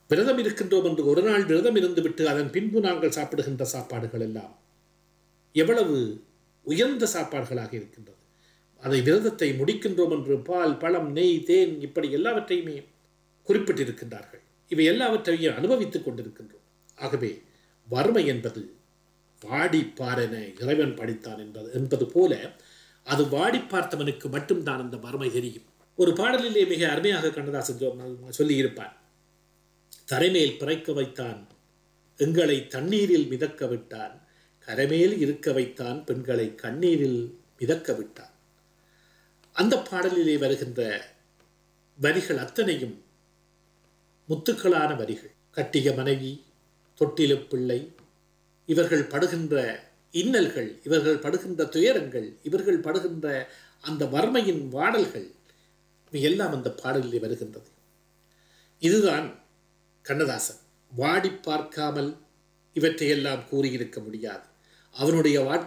விரதம் இருக்கின்றோம் என்று ஒரு நாள் விரதம் இருந்துவிட்டு அதன் பின்பு நாங்கள் சாப்பிடுகின்ற சாப்பாடுகள் எல்லாம் எவ்வளவு உயர்ந்த சாப்பாடுகளாக இருக்கின்றது அதை விரதத்தை முடிக்கின்றோம் என்று பால் பழம் நெய் தேன் இப்படி எல்லாவற்றையுமே குறிப்பிட்டிருக்கின்றார்கள் இவை எல்லாவற்றையும் அனுபவித்துக் கொண்டிருக்கின்றோம் ஆகவே வறுமை என்பது வாடி பாரென இறைவன் படித்தான் என்பது என்பது போல அது வாடி பார்த்தவனுக்கு மட்டும்தான் அந்த வறுமை தெரியும் ஒரு பாடலிலே மிக அருமையாக கண்ணதாசன் சொ- சொல்லியிருப்பான் தரைமேல் பிறக்க வைத்தான் எங்களை தண்ணீரில் மிதக்க விட்டான் கரைமேல் இருக்க வைத்தான் பெண்களை கண்ணீரில் மிதக்க விட்டான் அந்த பாடலிலே வருகின்ற வரிகள் அத்தனையும் முத்துக்களான வரிகள் கட்டிய மனைவி தொட்டிலு பிள்ளை இவர்கள் படுகின்ற இன்னல்கள் இவர்கள் படுகின்ற துயரங்கள் இவர்கள் படுகின்ற அந்த வறுமையின் வாடல்கள் இவை எல்லாம் அந்த பாடலிலே வருகின்றது இதுதான் கண்ணதாசன் வாடி பார்க்காமல் இவற்றையெல்லாம் கூறியிருக்க முடியாது அவனுடைய வாழ்க்கை